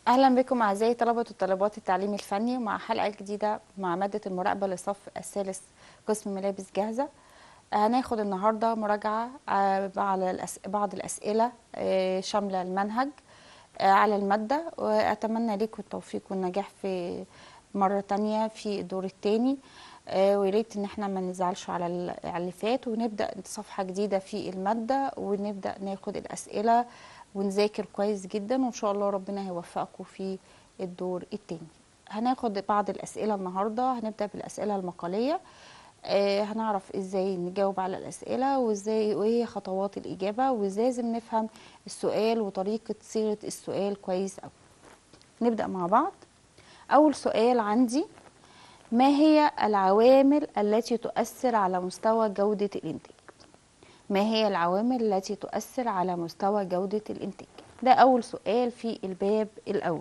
أهلا بكم أعزائي طلبة وطالبات التعليم الفني مع حلقة جديدة مع مادة المراقبة للصف الثالث قسم ملابس جاهزة هناخد النهاردة مراجعة آه، على الأس- بعض الأسئلة آه، شاملة المنهج آه، على المادة وأتمنى لكم التوفيق والنجاح في مرة تانية في الدور التاني آه، وياريت إن احنا ما نزعلش على ال- على اللي فات ونبدأ صفحة جديدة في المادة ونبدأ ناخد الأسئلة ونذاكر كويس جدا وإن شاء الله ربنا هيوفقكم في الدور التاني هناخد بعض الأسئلة النهاردة هنبدأ بالأسئلة المقالية آه، هنعرف ازاي نجاوب على الأسئلة وازاي وايه خطوات الإجابة وازاي لازم نفهم السؤال وطريقة صيغة السؤال كويس أوي نبدأ مع بعض أول سؤال عندي ما هي العوامل التي تؤثر على مستوى جودة الإنتاج ما هي العوامل التي تؤثر على مستوى جودة الإنتاج ده أول سؤال في الباب الأول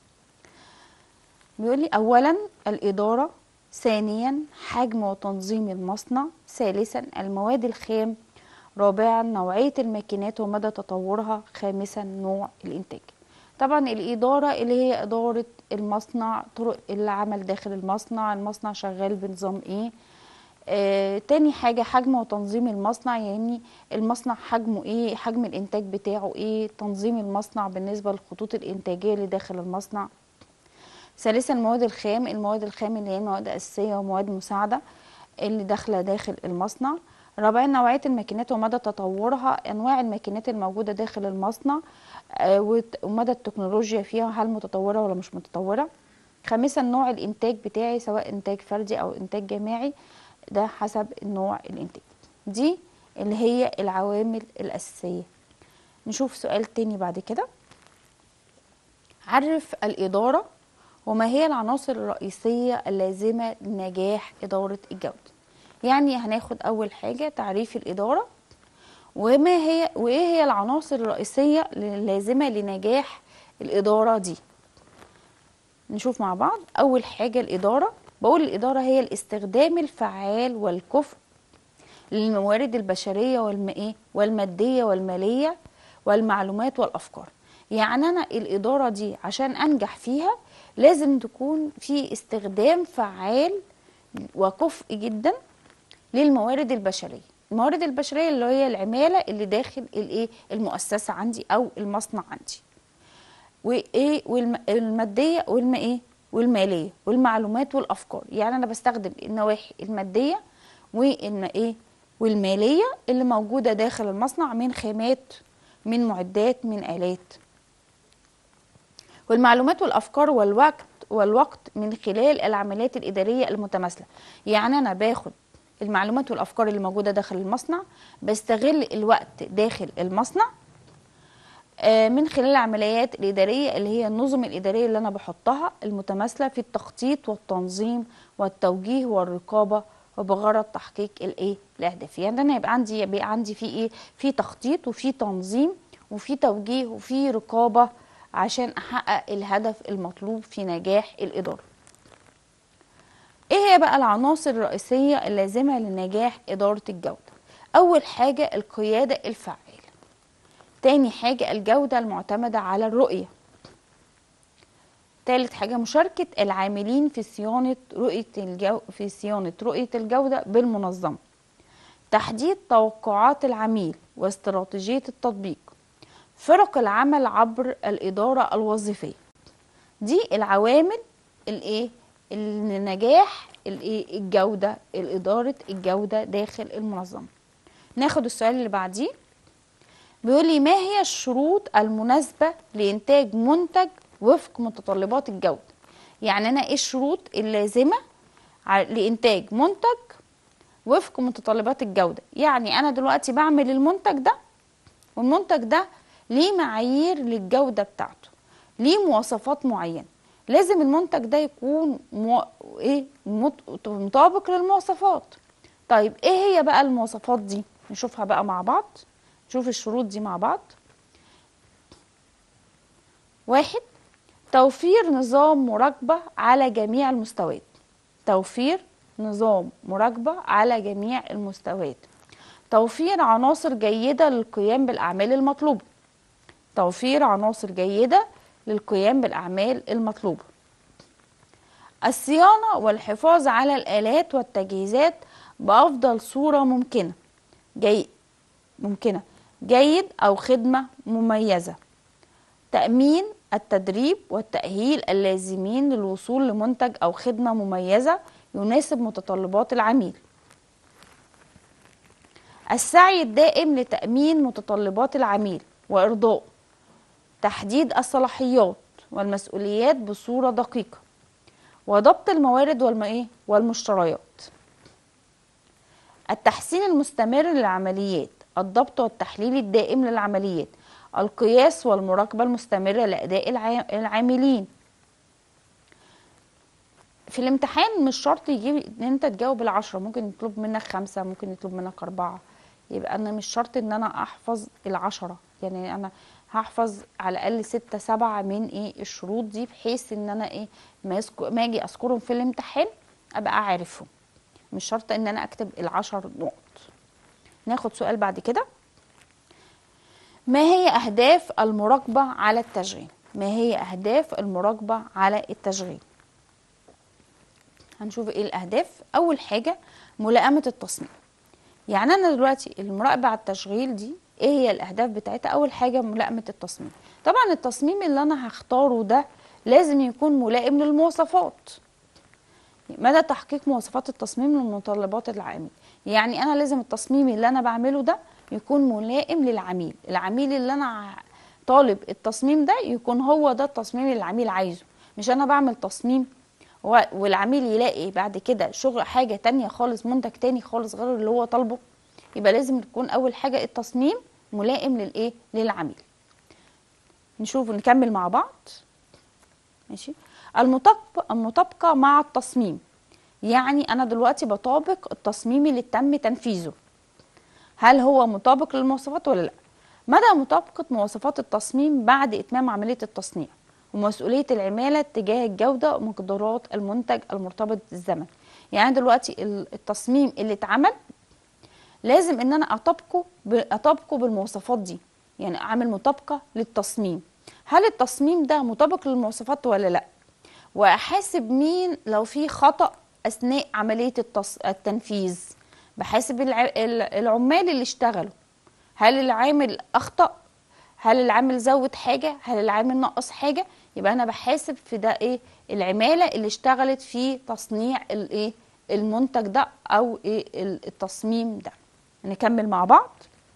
بيقول لي أولا الإدارة ثانيا حجم وتنظيم المصنع ثالثا المواد الخام رابعا نوعية الماكينات ومدى تطورها خامسا نوع الإنتاج طبعا الإدارة اللي هي إدارة المصنع طرق العمل داخل المصنع المصنع شغال بنظام إيه آه، تاني حاجة حجم وتنظيم المصنع يعني المصنع حجمه ايه حجم الانتاج بتاعه ايه تنظيم المصنع بالنسبة للخطوط الانتاجية اللي داخل المصنع ثالثا المواد الخام المواد الخام اللي هي مواد أساسية ومواد مساعدة اللي داخلة داخل المصنع رابعا نوعية الماكينات ومدى تطورها أنواع الماكينات الموجودة داخل المصنع آه، وت- ومدى التكنولوجيا فيها هل متطورة ولا مش متطورة خامسا نوع الإنتاج بتاعي سواء إنتاج فردي أو إنتاج جماعي ده حسب نوع الإنتاج دي اللي هي العوامل الأساسية نشوف سؤال تاني بعد كده عرف الإدارة وما هي العناصر الرئيسية اللازمة لنجاح إدارة الجودة يعني هناخد أول حاجة تعريف الإدارة وما هي وإيه هي العناصر الرئيسية اللازمة لنجاح الإدارة دي نشوف مع بعض أول حاجة الإدارة بقول الإدارة هي الاستخدام الفعال والكفء للموارد البشرية والم... إيه؟ والمادية والمالية والمعلومات والأفكار يعني أنا الإدارة دي عشان أنجح فيها لازم تكون في استخدام فعال وكفء جدا للموارد البشرية الموارد البشرية اللي هي العمالة اللي داخل الإيه المؤسسة عندي أو المصنع عندي وايه والماديه والم ايه والماليه والمعلومات والافكار يعني انا بستخدم النواحي الماديه والم ايه والماليه اللي موجوده داخل المصنع من خامات من معدات من الات والمعلومات والافكار والوقت والوقت من خلال العمليات الاداريه المتماثله يعني انا باخد المعلومات والافكار اللي موجوده داخل المصنع بستغل الوقت داخل المصنع آه، من خلال العمليات الإدارية اللي هي النظم الإدارية اللي أنا بحطها المتماثلة في التخطيط والتنظيم والتوجيه والرقابة وبغرض تحقيق الإيه الأهداف يعني أنا يبقى عندي يبقى عندي في إيه في تخطيط وفي تنظيم وفي توجيه وفي رقابة عشان أحقق الهدف المطلوب في نجاح الإدارة ايه هي بقى العناصر الرئيسية اللازمة لنجاح إدارة الجودة أول حاجة القيادة الفعالة تاني حاجة الجودة المعتمدة على الرؤية تالت حاجة مشاركة العاملين في صيانة رؤية الجو في صيانة رؤية الجودة بالمنظمة تحديد توقعات العميل واستراتيجية التطبيق فرق العمل عبر الإدارة الوظيفية دي العوامل الايه النجاح الايه الجودة الإدارة الجودة داخل المنظمة ناخد السؤال اللي بعديه بيقول لي ما هي الشروط المناسبة لإنتاج منتج وفق متطلبات الجودة يعني أنا إيه الشروط اللازمة ع- لإنتاج منتج وفق متطلبات الجودة يعني أنا دلوقتي بعمل المنتج ده والمنتج ده ليه معايير للجودة بتاعته ليه مواصفات معينة لازم المنتج ده يكون مو... ايه مط... مطابق للمواصفات طيب ايه هي بقى المواصفات دي نشوفها بقى مع بعض نشوف الشروط دي مع بعض واحد توفير نظام مراقبة على جميع المستويات توفير نظام مراقبة على جميع المستويات توفير عناصر جيدة للقيام بالأعمال المطلوبة توفير عناصر جيدة للقيام بالأعمال المطلوبة الصيانة والحفاظ على الآلات والتجهيزات بأفضل صورة ممكنة جي ممكنة جيد أو خدمة مميزة تأمين التدريب والتأهيل اللازمين للوصول لمنتج أو خدمة مميزة يناسب متطلبات العميل السعي الدائم لتأمين متطلبات العميل وإرضائه تحديد الصلاحيات والمسؤوليات بصورة دقيقة وضبط الموارد والم- والمشتريات التحسين المستمر للعمليات الضبط والتحليل الدائم للعمليات القياس والمراقبة المستمرة لأداء الع- العاملين في الامتحان مش شرط يجيب ان انت تجاوب العشرة ممكن يطلب منك خمسة ممكن يطلب منك أربعة يبقى أنا مش شرط ان أنا أحفظ العشرة يعني أنا هحفظ على الأقل ستة سبعة من ايه الشروط دي بحيث ان أنا ايه ما, يذكر ما اجي أذكرهم في الامتحان أبقى عارفهم مش شرط ان أنا أكتب العشر نقط ناخد سؤال بعد كده ما هي أهداف المراقبة على التشغيل ما هي أهداف المراقبة على التشغيل هنشوف ايه الاهداف اول حاجه ملائمه التصميم يعني انا دلوقتي المراقبه على التشغيل دي ايه هي الاهداف بتاعتها اول حاجه ملائمه التصميم طبعا التصميم اللي انا هختاره ده لازم يكون ملائم للمواصفات مدى تحقيق مواصفات التصميم لمتطلبات العامل يعني انا لازم التصميم اللي انا بعمله ده يكون ملائم للعميل العميل اللي انا طالب التصميم ده يكون هو ده التصميم اللي العميل عايزه مش انا بعمل تصميم و- والعميل يلاقي بعد كده شغل حاجة تانية خالص منتج تاني خالص غير اللي هو طالبه يبقى لازم تكون أول حاجة التصميم ملائم للإيه للعميل نشوف نكمل مع بعض ماشي المطابقة المطابقة مع التصميم يعني أنا دلوقتي بطابق التصميم اللي تم تنفيذه هل هو مطابق للمواصفات ولا لا مدى مطابقة مواصفات التصميم بعد إتمام عملية التصنيع ومسؤولية العمالة تجاه الجودة ومقدارات المنتج المرتبط بالزمن يعني دلوقتي ال- التصميم اللي اتعمل لازم ان انا اطابقه ب- اطابقه بالمواصفات دي يعني اعمل مطابقة للتصميم هل التصميم ده مطابق للمواصفات ولا لا واحاسب مين لو في خطأ اثناء عملية التص... التنفيذ بحاسب الع... ال- العمال اللي اشتغلوا هل العامل اخطأ هل العامل زود حاجة هل العامل نقص حاجة يبقى انا بحاسب في ده ايه العمالة اللي اشتغلت في تصنيع الايه المنتج ده او ايه ال- التصميم ده نكمل مع بعض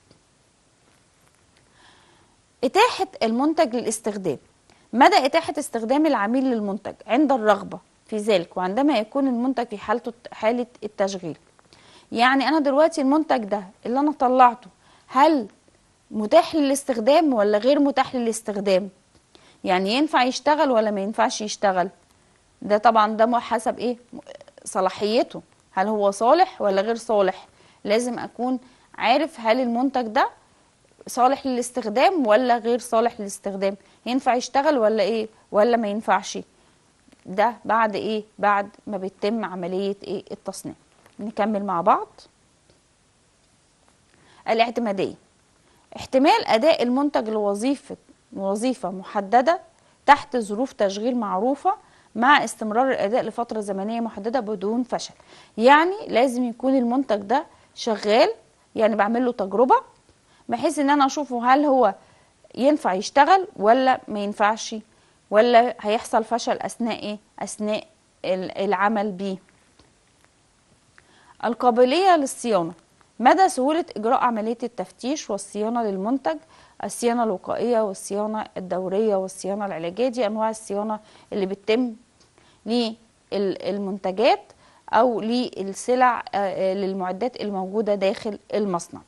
إتاحة المنتج للاستخدام مدى إتاحة استخدام العميل للمنتج عند الرغبة في ذلك وعندما يكون المنتج في حالته حالة التشغيل يعني أنا دلوقتي المنتج ده اللي أنا طلعته هل متاح للاستخدام ولا غير متاح للاستخدام يعني ينفع يشتغل ولا ما ينفعش يشتغل ده طبعا ده حسب ايه صلاحيته هل هو صالح ولا غير صالح لازم اكون عارف هل المنتج ده صالح للاستخدام ولا غير صالح للاستخدام ينفع يشتغل ولا ايه ولا ما ينفعش ده بعد ايه بعد ما بيتم عملية ايه التصنيع نكمل مع بعض الاعتمادية احتمال أداء المنتج لوظيفة وظيفة محددة تحت ظروف تشغيل معروفة مع استمرار الأداء لفترة زمنية محددة بدون فشل يعني لازم يكون المنتج ده شغال يعني بعمل له تجربة بحيث ان انا اشوفه هل هو ينفع يشتغل ولا ما ينفعش ولا هيحصل فشل اثناء ايه اثناء ال- العمل بيه القابلية للصيانة مدى سهولة إجراء عملية التفتيش والصيانة للمنتج الصيانة الوقائية والصيانة الدورية والصيانة العلاجية دي أنواع الصيانة اللي بتتم للمنتجات أو للسلع آه، للمعدات الموجودة داخل المصنع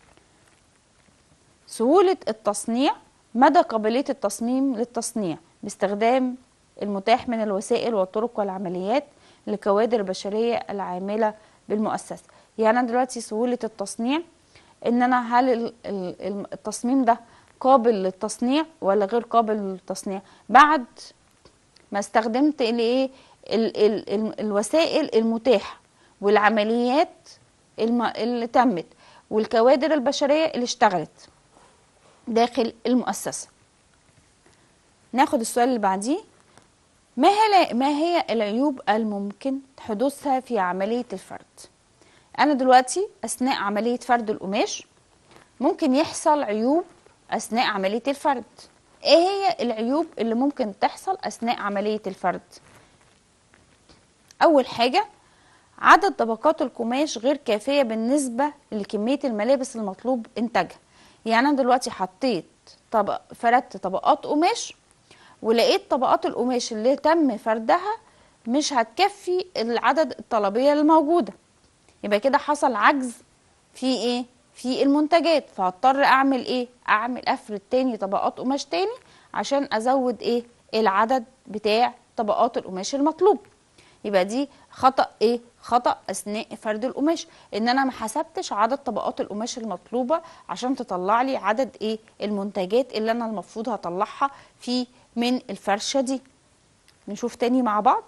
سهولة التصنيع مدى قابلية التصميم للتصنيع باستخدام المتاح من الوسائل والطرق والعمليات لكوادر بشرية العاملة بالمؤسسة يعني أنا دلوقتي سهولة التصنيع ان انا هل ال- ال- الم- التصميم ده قابل للتصنيع ولا غير قابل للتصنيع بعد ما استخدمت الايه ال- ال- ال- الوسائل المتاحة والعمليات الم- اللي تمت والكوادر البشرية اللي اشتغلت داخل المؤسسة ناخد السؤال اللي بعديه ما هي ما هي العيوب الممكن حدوثها في عملية الفرد أنا دلوقتي أثناء عملية فرد القماش ممكن يحصل عيوب أثناء عملية الفرد إيه هي العيوب اللي ممكن تحصل أثناء عملية الفرد أول حاجة عدد طبقات القماش غير كافية بالنسبة لكمية الملابس المطلوب إنتاجها يعني أنا دلوقتي حطيت طبق فردت طبقات قماش ولقيت طبقات القماش اللي تم فردها مش هتكفي العدد الطلبية الموجودة يبقى كده حصل عجز في ايه في المنتجات فهضطر اعمل ايه اعمل افرد تاني طبقات قماش تاني عشان ازود ايه العدد بتاع طبقات القماش المطلوب يبقى دي خطأ ايه خطأ اثناء فرد القماش ان انا ما حسبتش عدد طبقات القماش المطلوبة عشان تطلع لي عدد ايه المنتجات اللي انا المفروض هطلعها في من الفرشة دي نشوف تاني مع بعض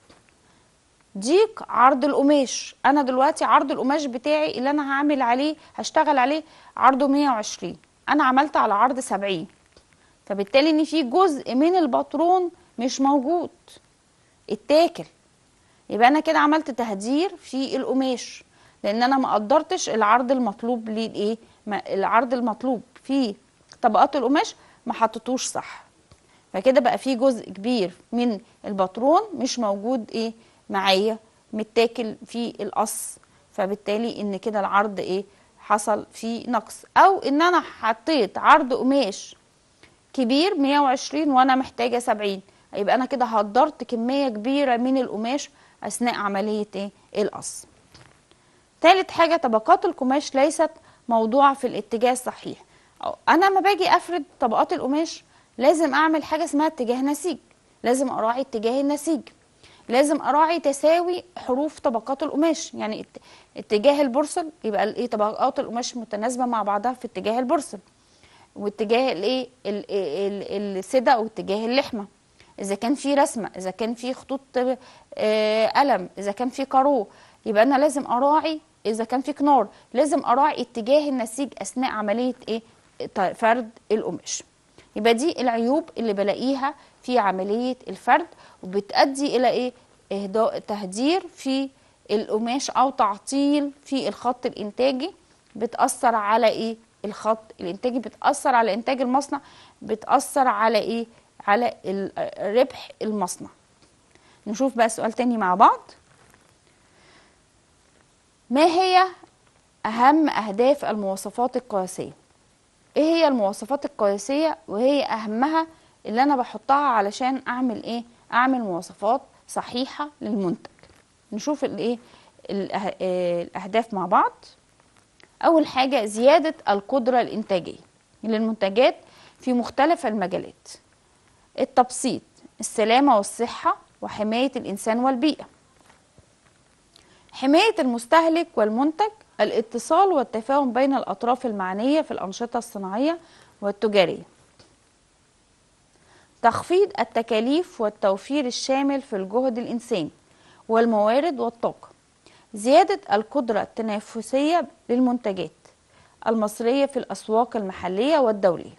ضيق عرض القماش انا دلوقتي عرض القماش بتاعي اللي انا هعمل عليه هشتغل عليه عرضه 120 انا عملت على عرض 70 فبالتالي ان في جزء من الباترون مش موجود اتاكل يبقى انا كده عملت تهدير في القماش لان انا ما قدرتش العرض المطلوب ليه الايه العرض المطلوب في طبقات القماش ما حطيتوش صح فكده بقى في جزء كبير من الباترون مش موجود ايه معايا متاكل في القص فبالتالي ان كده العرض ايه حصل فيه نقص او ان انا حطيت عرض قماش كبير 120 وانا محتاجه 70 يبقى انا كده هدرت كميه كبيره من القماش اثناء عمليه ايه القص ثالث حاجه طبقات القماش ليست موضوعه في الاتجاه الصحيح انا لما باجي افرد طبقات القماش لازم اعمل حاجه اسمها اتجاه نسيج لازم اراعي اتجاه النسيج لازم اراعي تساوي حروف طبقات القماش يعني اتجاه البرصل يبقى الايه طبقات القماش متناسبه مع بعضها في اتجاه البرصل واتجاه الايه السدة واتجاه اللحمه اذا كان في رسمه اذا كان في خطوط قلم اذا كان في كارو يبقى انا لازم اراعي اذا كان في كنار لازم اراعي اتجاه النسيج اثناء عمليه ايه فرد القماش يبقى دي العيوب اللي بلاقيها في عملية الفرد وبتؤدي إلى إيه؟ إهداء تهدير في القماش أو تعطيل في الخط الإنتاجي بتأثر على إيه؟ الخط الإنتاجي بتأثر على إنتاج المصنع بتأثر على إيه؟ على ربح المصنع نشوف بقى سؤال تاني مع بعض ما هي أهم أهداف المواصفات القياسية؟ ايه هي المواصفات القياسية وهي اهمها اللي انا بحطها علشان اعمل ايه اعمل مواصفات صحيحة للمنتج نشوف الايه الاهداف مع بعض اول حاجة زيادة القدرة الانتاجية للمنتجات في مختلف المجالات التبسيط السلامة والصحة وحماية الانسان والبيئة حماية المستهلك والمنتج الاتصال والتفاهم بين الأطراف المعنية في الأنشطة الصناعية والتجارية تخفيض التكاليف والتوفير الشامل في الجهد الإنساني والموارد والطاقة زيادة القدرة التنافسية للمنتجات المصرية في الأسواق المحلية والدولية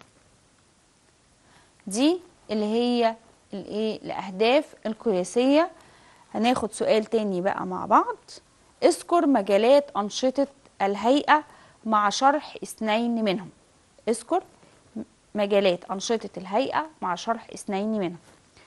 دي اللي هي الايه الأهداف القياسية هناخد سؤال تاني بقى مع بعض اذكر مجالات أنشطة الهيئة مع شرح اثنين منهم اذكر مجالات أنشطة الهيئة مع شرح اثنين منهم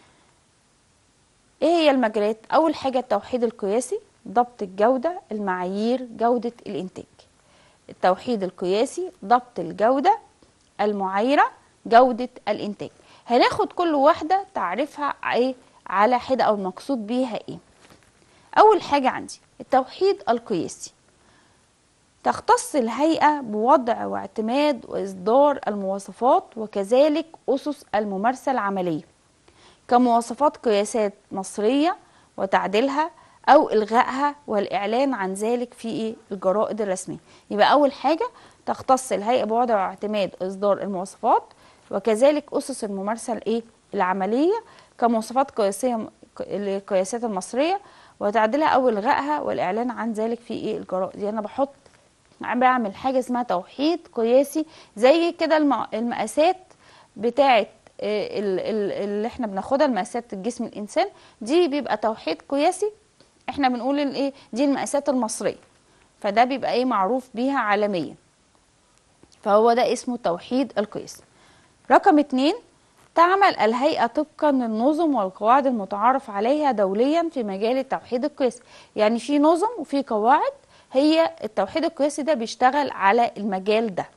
ايه هي المجالات أول حاجة التوحيد القياسي ضبط الجودة المعايير جودة الإنتاج التوحيد القياسي ضبط الجودة المعايرة جودة الإنتاج هناخد كل واحدة تعرفها ايه على حدة أو المقصود بيها ايه أول حاجة عندي التوحيد القياسي تختص الهيئة بوضع واعتماد وإصدار المواصفات وكذلك أسس الممارسة العملية كمواصفات قياسات مصرية وتعديلها أو إلغائها والإعلان عن ذلك في الجرائد الرسمية يبقى أول حاجة تختص الهيئة بوضع واعتماد إصدار المواصفات وكذلك أسس الممارسة الإيه العملية كمواصفات قياسية القياسات المصرية وتعديلها او الغائها والاعلان عن ذلك في ايه الجرائد يعني انا بحط بعمل حاجه اسمها توحيد قياسي زي كده المقاسات بتاعه آه، ال- ال- اللي احنا بناخدها المقاسات الجسم الانسان دي بيبقى توحيد قياسي احنا بنقول الايه دي المقاسات المصريه فده بيبقى ايه معروف بيها عالميا فهو ده اسمه توحيد القياس رقم اتنين تعمل الهيئة طبقا للنظم والقواعد المتعارف عليها دوليا في مجال التوحيد القياسي يعني في نظم وفي قواعد هي التوحيد القياسي ده بيشتغل على المجال ده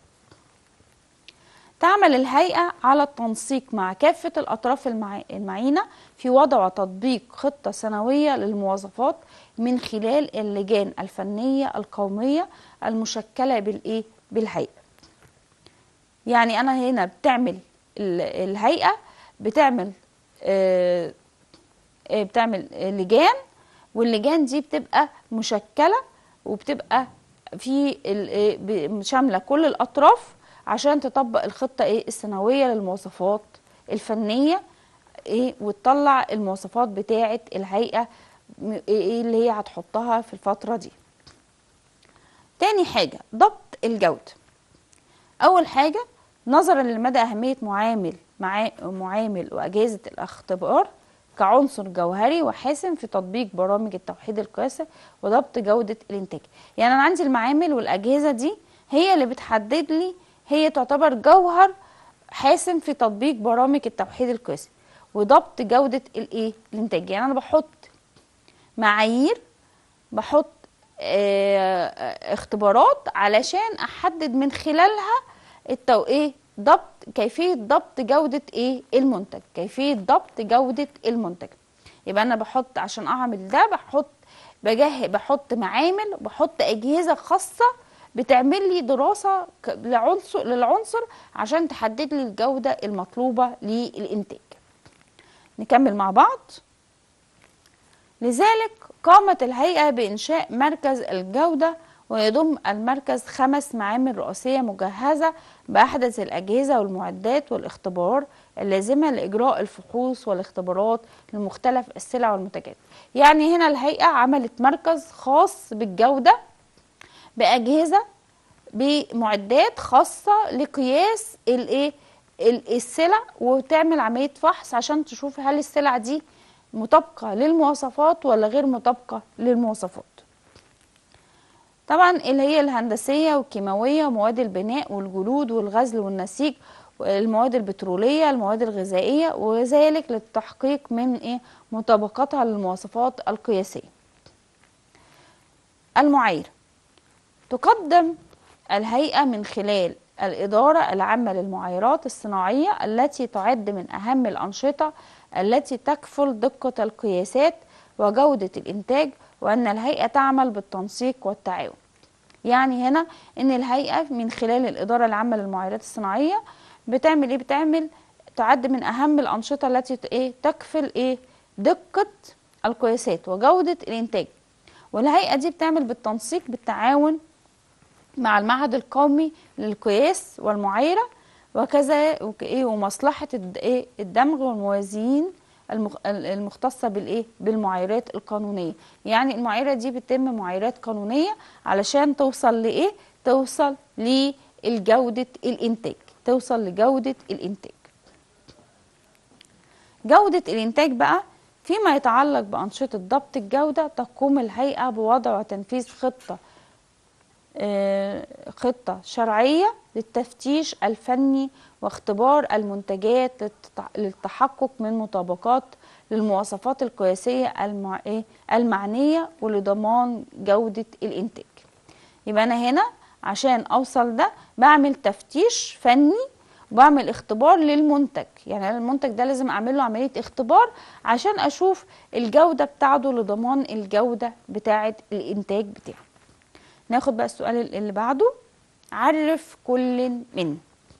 تعمل الهيئة على التنسيق مع كافة الأطراف المع- المعينة في وضع وتطبيق خطة سنوية للمواصفات من خلال اللجان الفنية القومية المشكلة بالإيه؟ بالهيئة يعني أنا هنا بتعمل ال- الهيئة بتعمل آه، آه، بتعمل آه، لجان واللجان دي بتبقى مشكلة وبتبقى في ال- آه، ب- شاملة كل الأطراف عشان تطبق الخطة ايه السنوية للمواصفات الفنية ايه وتطلع المواصفات بتاعة الهيئة م- ايه اللي هي هتحطها في الفترة دي تاني حاجة ضبط الجودة أول حاجة نظرا لمدى أهمية معامل مع معامل وأجهزة الاختبار كعنصر جوهري وحاسم في تطبيق برامج التوحيد القياسي وضبط جودة الإنتاج يعني أنا عندي المعامل والأجهزة دي هي اللي بتحدد لي هي تعتبر جوهر حاسم في تطبيق برامج التوحيد القياسي وضبط جودة الإيه الإنتاج يعني أنا بحط معايير بحط آه، آه، اختبارات علشان احدد من خلالها التو ايه ضبط كيفيه ضبط جوده ايه المنتج كيفيه ضبط جوده المنتج يبقى انا بحط عشان اعمل ده بحط بجه بحط معامل وبحط اجهزه خاصه بتعمل لي دراسه ك- لعنصر للعنصر عشان تحدد لي الجوده المطلوبه للانتاج نكمل مع بعض لذلك قامت الهيئة بإنشاء مركز الجودة ويضم المركز خمس معامل رئيسية مجهزة بأحدث الأجهزة والمعدات والاختبار اللازمة لإجراء الفحوص والاختبارات لمختلف السلع والمنتجات يعني هنا الهيئة عملت مركز خاص بالجودة بأجهزة بمعدات خاصة لقياس الايه ال- السلع وتعمل عملية فحص عشان تشوف هل السلع دي مطابقة للمواصفات ولا غير مطابقة للمواصفات طبعا اللي هي الهندسية والكيماوية ومواد البناء والجلود والغزل والنسيج المواد البترولية المواد الغذائية وذلك للتحقيق من ايه مطابقتها للمواصفات القياسية المعايير تقدم الهيئة من خلال الإدارة العامة للمعايرات الصناعية التي تعد من أهم الأنشطة التي تكفل دقة القياسات وجودة الإنتاج وأن الهيئة تعمل بالتنسيق والتعاون يعني هنا ان الهيئه من خلال الاداره العامه للمعايرات الصناعيه بتعمل ايه بتعمل تعد من اهم الانشطه التي ت- ايه تكفل ايه دقه القياسات وجوده الانتاج والهيئه دي بتعمل بالتنسيق بالتعاون مع المعهد القومي للقياس والمعايره وكذا وك- ايه ومصلحه الد- ايه الدمغ والموازين المخ- ال- المختصه بالايه بالمعايرات القانونيه يعني المعايره دي بتتم معايرات قانونيه علشان توصل لايه توصل لجوده الانتاج توصل لجوده الانتاج جودة الإنتاج بقى فيما يتعلق بأنشطة ضبط الجودة تقوم الهيئة بوضع وتنفيذ خطة آه، خطة شرعية للتفتيش الفني واختبار المنتجات للتع- للتحقق من مطابقات للمواصفات القياسية المع... إيه؟ المعنية ولضمان جودة الإنتاج يبقى أنا هنا عشان أوصل ده بعمل تفتيش فني وبعمل اختبار للمنتج يعني أنا المنتج ده لازم أعمل له عملية اختبار عشان أشوف الجودة بتاعته لضمان الجودة بتاعة الإنتاج بتاعه ناخد بقى السؤال اللي بعده عرف كل من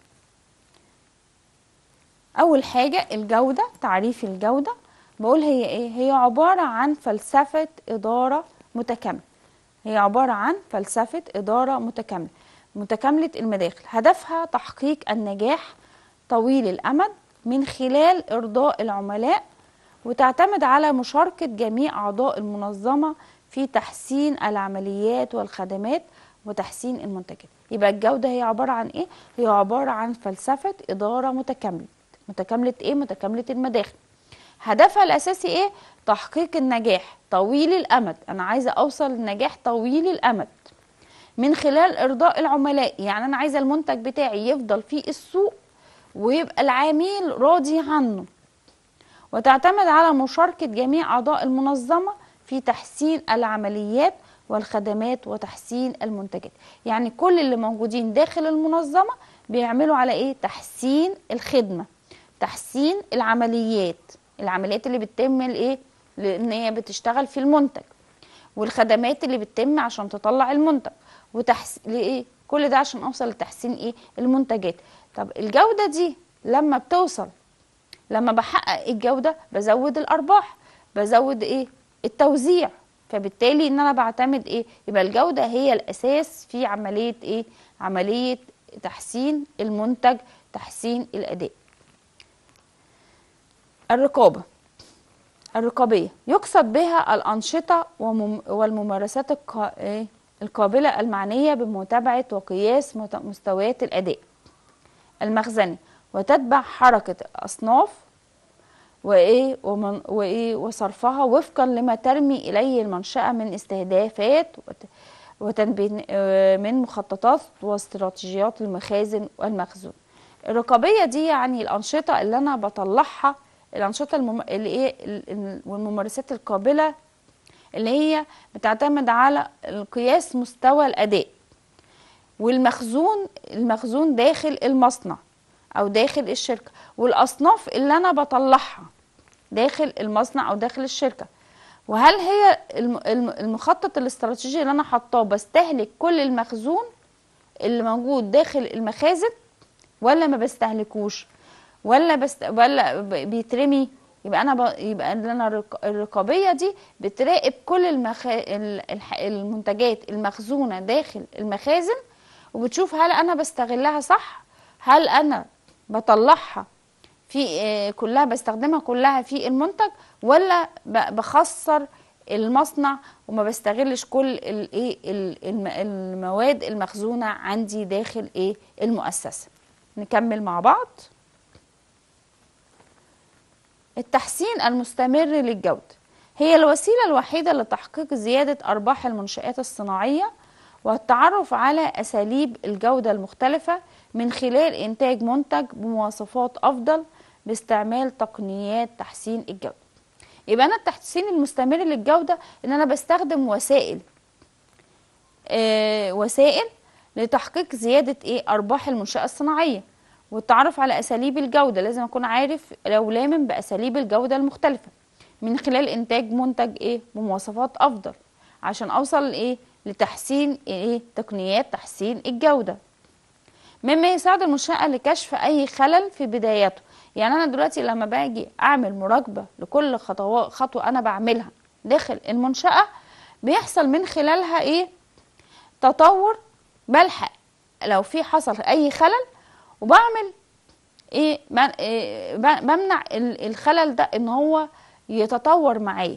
اول حاجه الجوده تعريف الجوده بقول هي ايه هي عباره عن فلسفه اداره متكامله هي عباره عن فلسفه اداره متكامله متكامله المداخل هدفها تحقيق النجاح طويل الامد من خلال ارضاء العملاء وتعتمد على مشاركه جميع اعضاء المنظمه في تحسين العمليات والخدمات وتحسين المنتجات يبقى الجوده هي عباره عن ايه هي عباره عن فلسفه اداره متكامله متكامله ايه متكامله المداخل هدفها الاساسي ايه تحقيق النجاح طويل الامد انا عايزه اوصل لنجاح طويل الامد من خلال ارضاء العملاء يعني انا عايزه المنتج بتاعي يفضل في السوق ويبقى العميل راضي عنه وتعتمد على مشاركه جميع اعضاء المنظمه في تحسين العمليات والخدمات وتحسين المنتجات يعني كل اللي موجودين داخل المنظمه بيعملوا على ايه تحسين الخدمه تحسين العمليات العمليات اللي بتتم الايه لان هي بتشتغل في المنتج والخدمات اللي بتتم عشان تطلع المنتج وتحس لايه كل ده عشان اوصل لتحسين ايه المنتجات طب الجوده دي لما بتوصل لما بحقق الجوده بزود الارباح بزود ايه التوزيع فبالتالي ان انا بعتمد ايه يبقى الجوده هي الاساس في عمليه ايه عمليه تحسين المنتج تحسين الاداء الرقابه الرقابيه يقصد بها الانشطه ومم- والممارسات القا- إيه؟ القابله المعنيه بمتابعه وقياس مت- مستويات الاداء المخزني وتتبع حركه الاصناف وايه ومن وايه وصرفها وفقا لما ترمي اليه المنشاه من استهدافات وت- وتنبين آه، من مخططات واستراتيجيات المخازن والمخزون الرقابيه دي يعني الانشطه اللي انا بطلعها الانشطه المم... اللي ايه ال- ال- والممارسات القابله اللي هي بتعتمد على قياس مستوى الاداء والمخزون المخزون داخل المصنع او داخل الشركه والاصناف اللي انا بطلعها داخل المصنع او داخل الشركه وهل هي الم- الم- المخطط الاستراتيجي اللي انا حاطاه بستهلك كل المخزون اللي موجود داخل المخازن ولا ما بستهلكوش ولا بست ولا ب- بيترمي يبقى انا ب... يبقى ان انا الرق- الرقابيه دي بتراقب كل المخ... ال- الح- المنتجات المخزونه داخل المخازن وبتشوف هل انا بستغلها صح هل انا بطلعها في آه، كلها بستخدمها كلها في المنتج ولا ب- بخسر المصنع وما بستغلش كل الايه ال- الم- المواد المخزونه عندي داخل ايه المؤسسه نكمل مع بعض التحسين المستمر للجودة هي الوسيلة الوحيدة لتحقيق زيادة أرباح المنشآت الصناعية والتعرف على أساليب الجودة المختلفة من خلال إنتاج منتج بمواصفات أفضل باستعمال تقنيات تحسين الجودة يبقى أنا التحسين المستمر للجودة إن أنا بستخدم وسائل آه وسائل لتحقيق زيادة إيه أرباح المنشأة الصناعية والتعرف على أساليب الجودة لازم أكون عارف لو لامن بأساليب الجودة المختلفة من خلال إنتاج منتج إيه بمواصفات أفضل عشان أوصل لإيه لتحسين إيه تقنيات تحسين الجودة مما يساعد المنشأة لكشف أي خلل في بدايته يعني أنا دلوقتي لما باجي أعمل مراقبة لكل خطوات خطوة أنا بعملها داخل المنشأة بيحصل من خلالها إيه تطور بلحق لو في حصل أي خلل وبعمل ايه بن- إيه ب- بمنع ال- الخلل ده ان هو يتطور معايا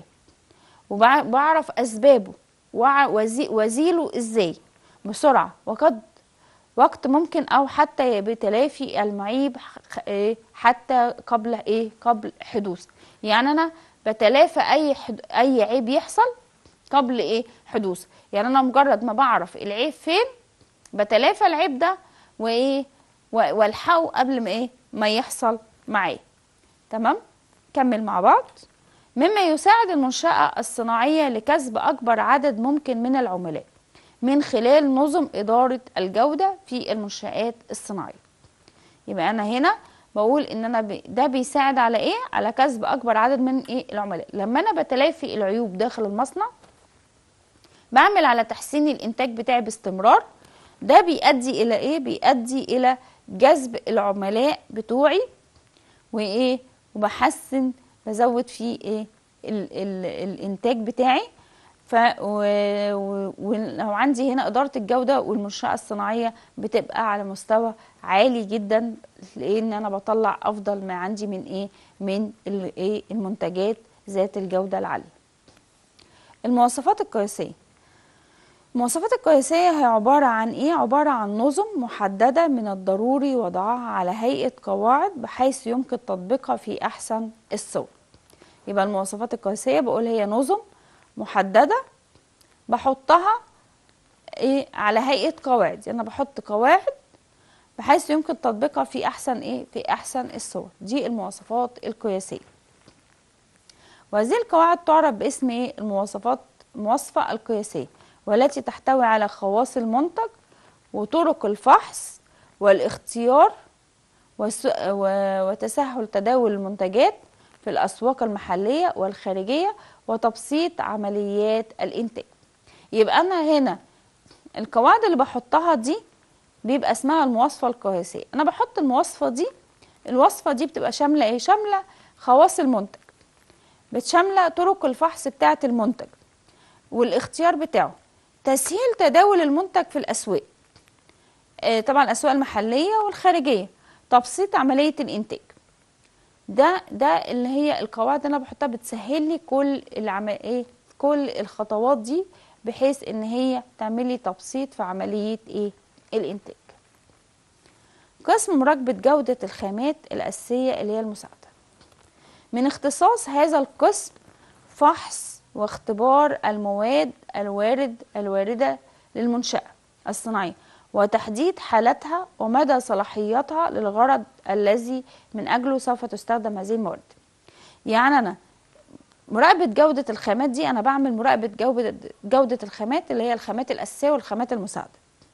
وبعرف اسبابه وع- وزي- وازيله ازاي بسرعه وقد وقت ممكن او حتى بتلافي المعيب ح- إيه حتى قبل ايه قبل حدوث يعني انا بتلافى اي حد اي عيب يحصل قبل ايه حدوث يعني انا مجرد ما بعرف العيب فين بتلافى العيب ده وايه و- والحقه قبل ما ايه ما يحصل معايا تمام كمل مع بعض مما يساعد المنشأة الصناعية لكسب أكبر عدد ممكن من العملاء من خلال نظم إدارة الجودة في المنشآت الصناعية يبقى أنا هنا بقول إن أنا ب... ده بيساعد على إيه؟ على كسب أكبر عدد من إيه العملاء لما أنا بتلافي العيوب داخل المصنع بعمل على تحسين الإنتاج بتاعي باستمرار ده بيؤدي إلى إيه؟ بيؤدي إلى جذب العملاء بتوعي وايه وبحسن بزود فيه ايه ال ال الانتاج بتاعي ف و- و- ولو عندي هنا اداره الجوده والمنشاه الصناعيه بتبقى على مستوى عالي جدا لان انا بطلع افضل ما عندي من ايه من ال- ايه المنتجات ذات الجوده العاليه المواصفات القياسيه المواصفات القياسية هي عبارة عن إيه؟ عبارة عن نظم محددة من الضروري وضعها على هيئة قواعد بحيث يمكن تطبيقها في أحسن الصور يبقى المواصفات القياسية بقول هي نظم محددة بحطها إيه على هيئة قواعد يعني أنا بحط قواعد بحيث يمكن تطبيقها في أحسن إيه؟ في أحسن الصور دي المواصفات القياسية وهذه القواعد تعرف باسم إيه؟ المواصفات المواصفة القياسية والتي تحتوي على خواص المنتج وطرق الفحص والاختيار وتسهل تداول المنتجات في الأسواق المحلية والخارجية وتبسيط عمليات الإنتاج يبقى أنا هنا القواعد اللي بحطها دي بيبقى اسمها المواصفة القياسية أنا بحط المواصفة دي الوصفة دي بتبقى شاملة إيه؟ شاملة خواص المنتج بتشاملة طرق الفحص بتاعة المنتج والاختيار بتاعه تسهيل تداول المنتج في الأسواق آه طبعا الأسواق المحلية والخارجية تبسيط عملية الإنتاج ده ده اللي هي القواعد اللي انا بحطها بتسهل لي كل العم... ايه كل الخطوات دي بحيث ان هي تعمل لي تبسيط في عمليه ايه الانتاج قسم مراقبه جوده الخامات الاساسيه اللي هي المساعده من اختصاص هذا القسم فحص واختبار المواد الوارد الوارده للمنشاه الصناعيه وتحديد حالتها ومدى صلاحيتها للغرض الذي من أجله سوف تستخدم هذه المواد يعني أنا مراقبة جودة الخامات دي أنا بعمل مراقبة جودة, جودة الخامات اللي هي الخامات الأساسية والخامات المساعدة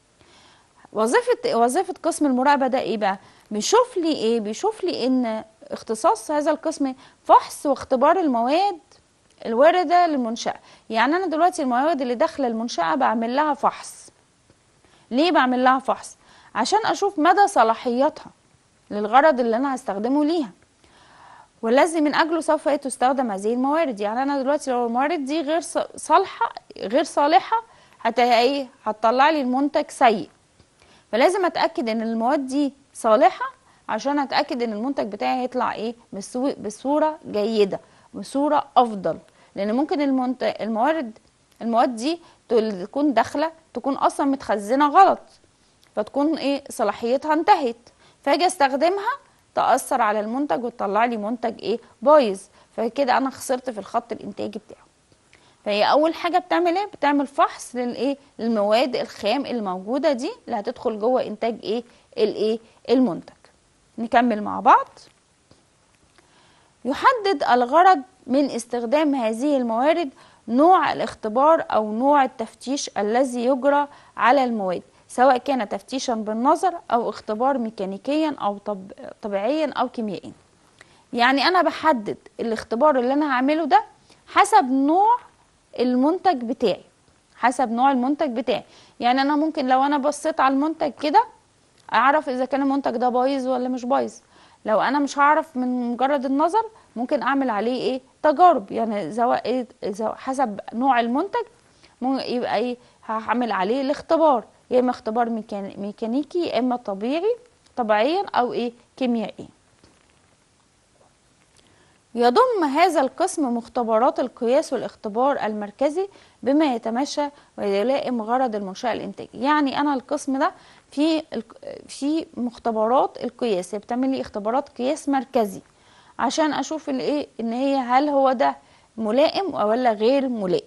وظيفة وظيفة قسم المراقبة ده إيه بقى؟ بيشوف لي إيه؟ بيشوف لي إن اختصاص هذا القسم فحص واختبار المواد الواردة للمنشأة يعني أنا دلوقتي المواد اللي داخلة المنشأة بعمل لها فحص ليه بعمل لها فحص عشان اشوف مدى صلاحيتها للغرض اللي انا هستخدمه ليها والذي من اجله سوف تستخدم هذه الموارد يعني انا دلوقتي لو الموارد دي غير صالحه غير صالحه هت ايه هتطلع لي المنتج سيء فلازم اتاكد ان المواد دي صالحه عشان اتاكد ان المنتج بتاعي هيطلع ايه بصوره جيده بصوره افضل لان ممكن المنتج الموارد المواد دي تكون داخله تكون اصلا متخزنه غلط فتكون ايه صلاحيتها انتهت فاجي استخدمها تاثر على المنتج وتطلع لي منتج ايه بايظ فكده انا خسرت في الخط الانتاجي بتاعه فهي اول حاجه بتعمل ايه بتعمل فحص للايه المواد الخام الموجوده دي اللي هتدخل جوه انتاج ايه الايه المنتج نكمل مع بعض يحدد الغرض من استخدام هذه الموارد نوع الاختبار أو نوع التفتيش الذي يجرى على المواد سواء كان تفتيشا بالنظر أو اختبار ميكانيكيا أو طب طبيعيا أو كيميائيا يعني أنا بحدد الاختبار اللي أنا هعمله ده حسب نوع المنتج بتاعي حسب نوع المنتج بتاعي يعني أنا ممكن لو أنا بصيت على المنتج كده أعرف إذا كان المنتج ده بايظ ولا مش بايظ لو أنا مش هعرف من مجرد النظر ممكن أعمل عليه إيه تجارب يعني سواء إيه حسب نوع المنتج يبقى ايه هعمل عليه الاختبار يا اما اختبار ميكانيكي يا اما طبيعي طبيعيا او ايه كيميائي يضم هذا القسم مختبرات القياس والاختبار المركزي بما يتماشى ويلائم غرض المنشأة الإنتاجي يعني أنا القسم ده في في مختبرات القياس بتعمل لي اختبارات قياس مركزي عشان اشوف الايه ان هي هل هو ده ملائم ولا غير ملائم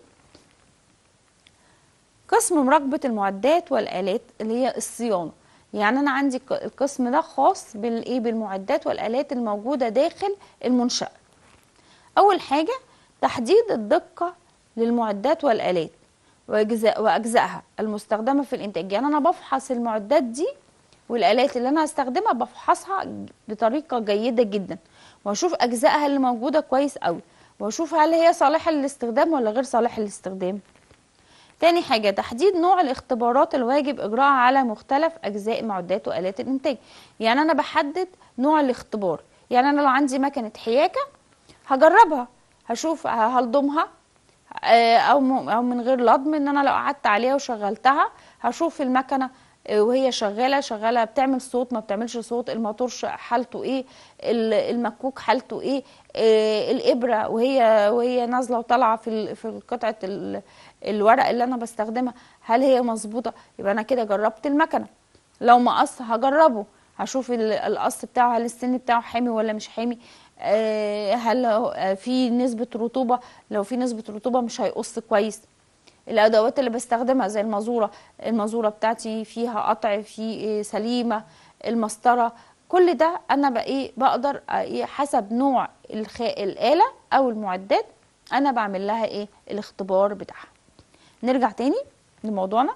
قسم مراقبة المعدات والآلات اللي هي الصيانة يعني أنا عندي القسم ده خاص بالإيه بالمعدات والآلات الموجودة داخل المنشأة أول حاجة تحديد الدقة للمعدات والآلات وأجزاء وأجزائها المستخدمة في الإنتاج يعني أنا بفحص المعدات دي والآلات اللي أنا هستخدمها بفحصها بطريقة جيدة جدا واشوف اجزائها اللي موجوده كويس قوي واشوف هل هي صالحه للاستخدام ولا غير صالحه للاستخدام تاني حاجه تحديد نوع الاختبارات الواجب اجراءها على مختلف اجزاء معدات والات الانتاج يعني انا بحدد نوع الاختبار يعني انا لو عندي مكنه حياكه هجربها هشوف هلضمها او او من غير لضم ان انا لو قعدت عليها وشغلتها هشوف المكنه آه، وهي شغاله شغاله بتعمل صوت ما بتعملش صوت الموتور ش- حالته ايه ال- المكوك حالته ايه آه، الابره وهي وهي نازله وطالعه في ال- في قطعه ال- الورق اللي انا بستخدمها هل هي مظبوطه يبقى انا كده جربت المكنه لو مقص هجربه هشوف ال- القص بتاعه هل السن بتاعه حامي ولا مش حامي آه، هل هو- آه، في نسبة رطوبة لو في نسبة رطوبة مش هيقص كويس الادوات اللي بستخدمها زي المازوره المازوره بتاعتي فيها قطع في إيه سليمه المسطره كل ده انا بقى ايه بقدر إيه حسب نوع الخ... الاله او المعدات انا بعمل لها ايه الاختبار بتاعها نرجع تاني لموضوعنا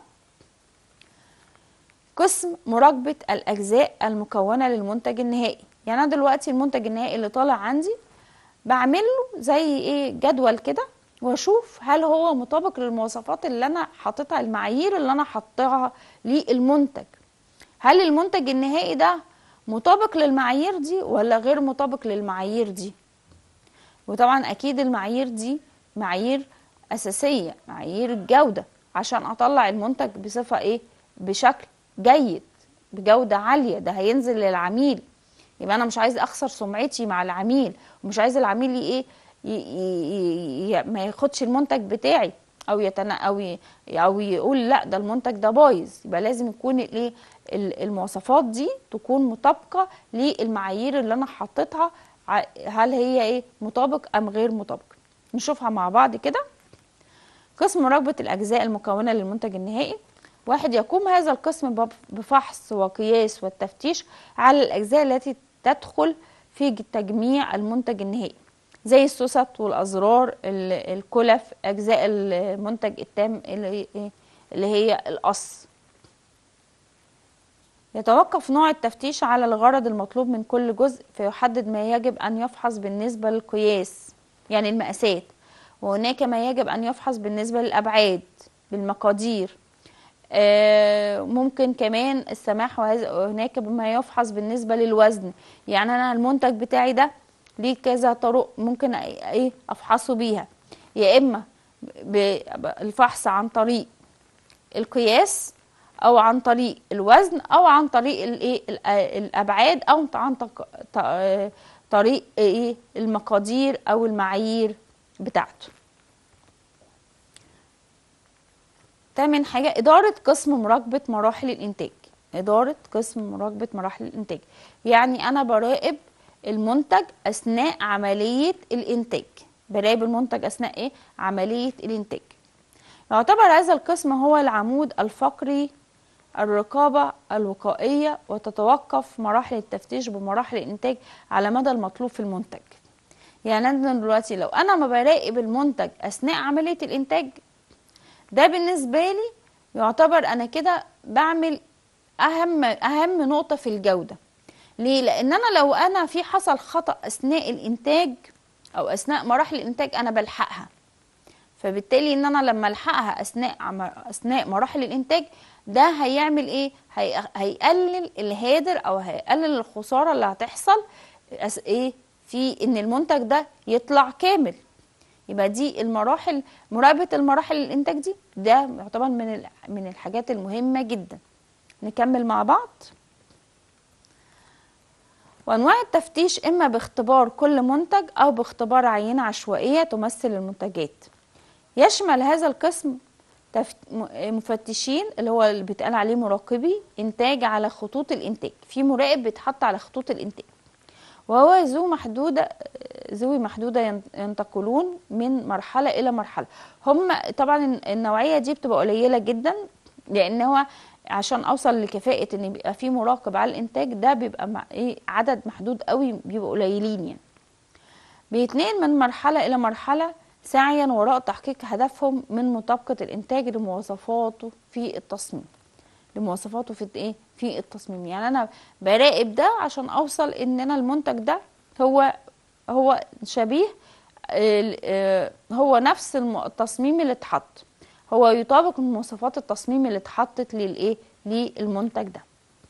قسم مراقبة الأجزاء المكونة للمنتج النهائي يعني أنا دلوقتي المنتج النهائي اللي طالع عندي بعمل له زي إيه جدول كده واشوف هل هو مطابق للمواصفات اللي انا حاططها المعايير اللي انا حاطاها للمنتج هل المنتج النهائي ده مطابق للمعايير دي ولا غير مطابق للمعايير دي وطبعا اكيد المعايير دي معايير اساسيه معايير الجوده عشان اطلع المنتج بصفه ايه بشكل جيد بجوده عاليه ده هينزل للعميل يبقى انا مش عايز اخسر سمعتي مع العميل ومش عايز العميل ايه ي ي ي ما ياخدش المنتج بتاعي او يتنا او ي او يقول لا ده المنتج ده بايظ يبقى لازم يكون الايه المواصفات دي تكون مطابقه للمعايير اللي انا حطيتها هل هي ايه مطابق ام غير مطابق نشوفها مع بعض كده قسم مراقبه الاجزاء المكونه للمنتج النهائي واحد يقوم هذا القسم بفحص وقياس والتفتيش على الاجزاء التي تدخل في تجميع المنتج النهائي زي السوست والازرار الكلف اجزاء المنتج التام اللي هي القص يتوقف نوع التفتيش على الغرض المطلوب من كل جزء فيحدد ما يجب ان يفحص بالنسبه للقياس يعني المقاسات وهناك ما يجب ان يفحص بالنسبه للابعاد بالمقادير آه ممكن كمان السماح وهناك ما يفحص بالنسبه للوزن يعني انا المنتج بتاعي ده ليه كذا طرق ممكن ايه افحصه بيها يا اما بالفحص عن طريق القياس او عن طريق الوزن او عن طريق الايه الابعاد او عن طريق ايه المقادير او المعايير بتاعته تامن حاجه اداره قسم مراقبه مراحل الانتاج اداره قسم مراقبه مراحل الانتاج يعني انا براقب المنتج اثناء عمليه الانتاج براقب المنتج اثناء ايه عمليه الانتاج يعتبر هذا القسم هو العمود الفقري الرقابة الوقائية وتتوقف مراحل التفتيش بمراحل الإنتاج على مدى المطلوب في المنتج يعني أنا دلوقتي لو أنا ما براقب المنتج أثناء عملية الإنتاج ده بالنسبة لي يعتبر أنا كده بعمل أهم أهم نقطة في الجودة ليه؟ لأن أنا لو أنا في حصل خطأ أثناء الإنتاج أو أثناء مراحل الإنتاج أنا بلحقها فبالتالي ان انا لما الحقها اثناء اثناء مراحل الانتاج ده هيعمل ايه هي... هيقلل الهادر او هيقلل الخساره اللي هتحصل ايه في ان المنتج ده يطلع كامل يبقى دي المراحل مراقبه المراحل الانتاج دي ده يعتبر من ال... من الحاجات المهمه جدا نكمل مع بعض وانواع التفتيش اما باختبار كل منتج او باختبار عينه عشوائيه تمثل المنتجات يشمل هذا القسم مفتشين اللي هو اللي بيتقال عليه مراقبي انتاج على خطوط الانتاج في مراقب بيتحط على خطوط الانتاج وهو ذو محدوده ذوي محدوده ينتقلون من مرحله الى مرحله هم طبعا النوعيه دي بتبقى قليله جدا لان هو عشان اوصل لكفاءه ان يبقى في مراقب على الانتاج ده بيبقى مع ايه عدد محدود قوي بيبقوا قليلين يعني بيتنقل من مرحله الى مرحله سعيا وراء تحقيق هدفهم من مطابقة الإنتاج لمواصفاته في التصميم لمواصفاته في ايه في التصميم يعني أنا براقب ده عشان أوصل إن أنا المنتج ده هو هو شبيه هو نفس التصميم اللي اتحط هو يطابق مواصفات التصميم اللي اتحطت للايه للمنتج ده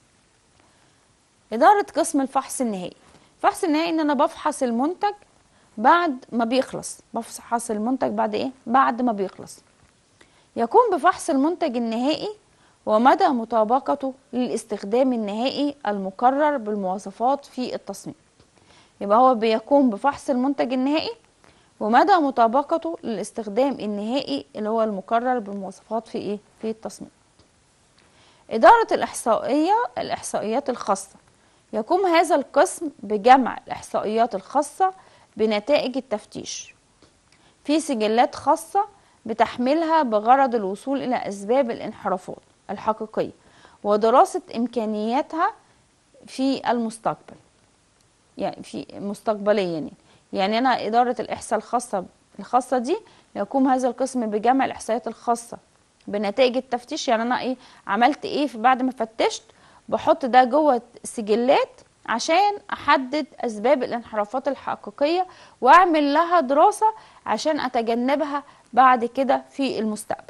إدارة قسم الفحص النهائي الفحص النهائي إن أنا بفحص المنتج بعد ما بيخلص بفحص المنتج بعد ايه بعد ما بيخلص يقوم بفحص المنتج النهائي ومدى مطابقته للاستخدام النهائي المقرر بالمواصفات في التصميم يبقى هو بيقوم بفحص المنتج النهائي ومدى مطابقته للاستخدام النهائي اللي هو المقرر بالمواصفات في ايه في التصميم إدارة الإحصائية الإحصائيات الخاصة يقوم هذا القسم بجمع الإحصائيات الخاصة بنتائج التفتيش في سجلات خاصة بتحملها بغرض الوصول إلى أسباب الانحرافات الحقيقية ودراسة إمكانياتها في المستقبل يعني في مستقبليا يعني يعني أنا إدارة الإحصاء الخاصة الخاصة دي يقوم هذا القسم بجمع الإحصائيات الخاصة بنتائج التفتيش يعني أنا إيه عملت إيه بعد ما فتشت بحط ده جوه سجلات عشان احدد اسباب الانحرافات الحقيقيه واعمل لها دراسه عشان اتجنبها بعد كده في المستقبل